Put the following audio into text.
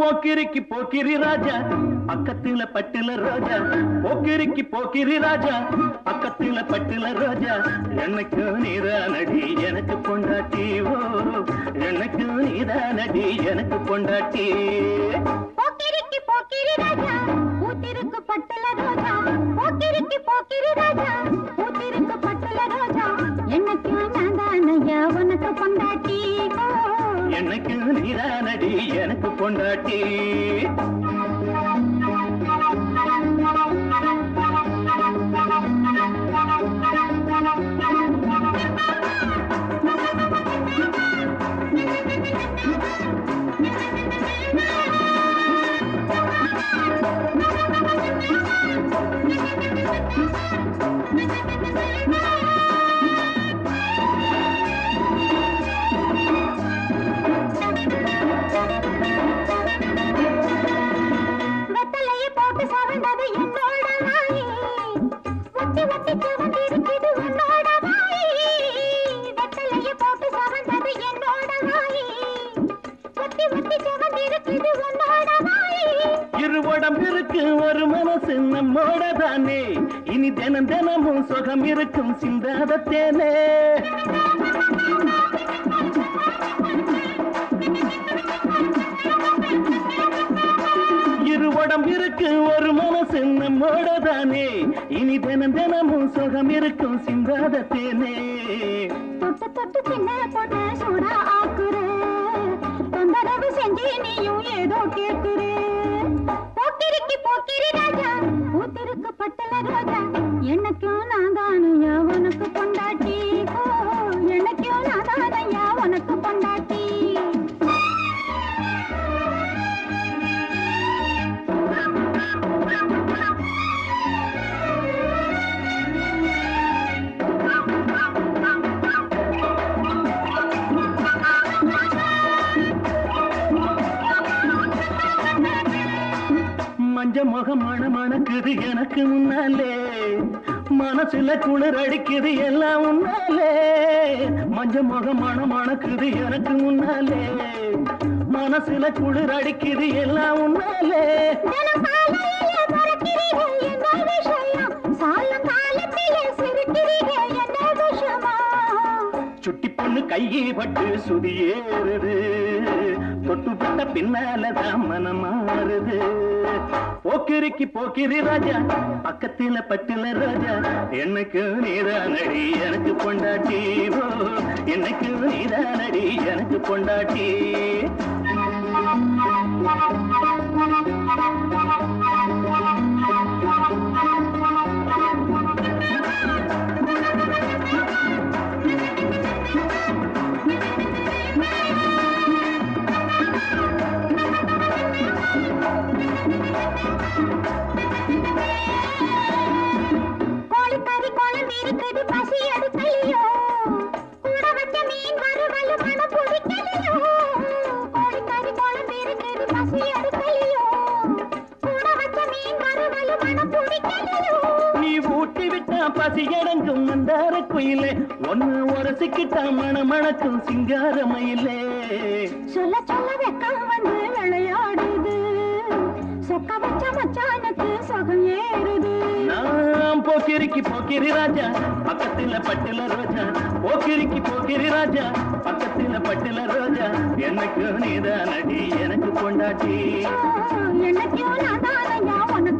போக்கிரிக்கு போக்கிரி ராஜா பக்கத்துல பட்டுல ரோஜா போக்கிரிக்கு போக்கிரி ராஜா பக்கத்துல பட்டுல ரோஜா எனக்கு நீதானடி எனக்கு பொண்டாட்டி ஓ எனக்கு நீதானடி எனக்கு பொண்டாட்டி போக்கிரிக்கு போக்கிரி ராஜா பூத்திருக்கு பட்டுல ரோஜா போக்கிரிக்கு போக்கிரி ராஜா பூத்திருக்கு பட்டுல ரோஜா என்னைக்கு நான் தானையா உனக்கு பொண்டாட்டி ஓ. எனக்கு நீதானடி எனக்கு பொண்டாட்டி வெத்தலையை போட்டு சவந்தது என்னோட வாயி ஒட்டி ஒட்டி சிவந்திருக்குது உன்னோட வாயி வெத்தலையை போட்டு சவந்தது என்னோட வாயி ஒட்டி ஒட்டி சிவந்திருக்குது உன்னோட வாயி இரு உடம்பிற்கு ஒரு மனசு நம்மோட தானே இனி தினம் தினமும் சுகம் இருக்கும் சிந்தாத தேனே இரு உடம்பிற்கு ஒரு மனசு நம்மோட தானே இனி தினம் தினமும் சுகம் இருக்கும் சிந்தாத தேனே தொட்டு தொட்டு சின்ன பொண்ணு சூடா ஆக்குற தொந்தரவு செஞ்சு நீயும் ஏதோ கேட்குற போக்கிரிக்கு போக்கிரி ராஜா பூத்திருக்கு பட்டல ரோஜா என்னைக்கும் நான் தானையா உனக்கு பொண்டாட்டி ஓ என்னைக்கும் நான் தானையா உனக்கு பொண்டாட்டி மஞ்ச முகம் மண மணக்குது எனக்கு முன்னாலே மனசுல குளிர் அடிக்குது எல்லாம் உன்னாலே மஞ்ச முகம் மண மணக்குது எனக்கு முன்னாலே மனசுல குளிர் அடிக்குது எல்லாம் உன்னாலே தினம் காலையிலே பறக்கிறீங்க என்ன விஷயம் சாயம் காலத்திலே சிரிக்கிறீங்க என்ன விஷயமா சுட்டி பொண்ணு கையை பட்டு சுதி ஏறுது தொட்டு பட்ட பின்னாலதான் மனம் மாறுது போக்கிரிக்கு போக்கிரி ராஜா பக்கத்துல பட்டுல ராஜா எனக்கு நீதானடி எனக்கு பொண்டாட்டி ஓ எனக்கு நீதானடி எனக்கு பொண்டாட்டி கோழிக்கறி குழம்பு இருக்குது பசி எடுக்கலையோ கூட வச்ச மீன் வறுவல் மனம் பிடிக்கலையோ கோழிக்கறி குழம்பு இருக்குது பசி எடுக்கலையோ கூட வச்ச மீன் வறுவல் மனம் பிடிக்கலையோ நீ ஊட்டி விட்டா பசி அடங்கும் மந்தார குயிலே ஒன்னு உரசிக்கிட்டா மண மணக்கும் சிங்கார மயிலே சொல்ல சொல்ல வெக்கம் வந்து விளையாடுது சொக்க வச்ச மச்சானுக்கு சுகம் ஏறுது நாம் போக்கிரிக்கு போக்கிரி ராஜா பக்கத்துல பட்டுல ரோஜா போக்கிரிக்கு போக்கிரி ராஜா பக்கத்துல பட்டுல ரோஜா எனக்கு நீதானடி எனக்கு பொண்டாட்டி என்னைக்கும் நான் தானையா உனக்கு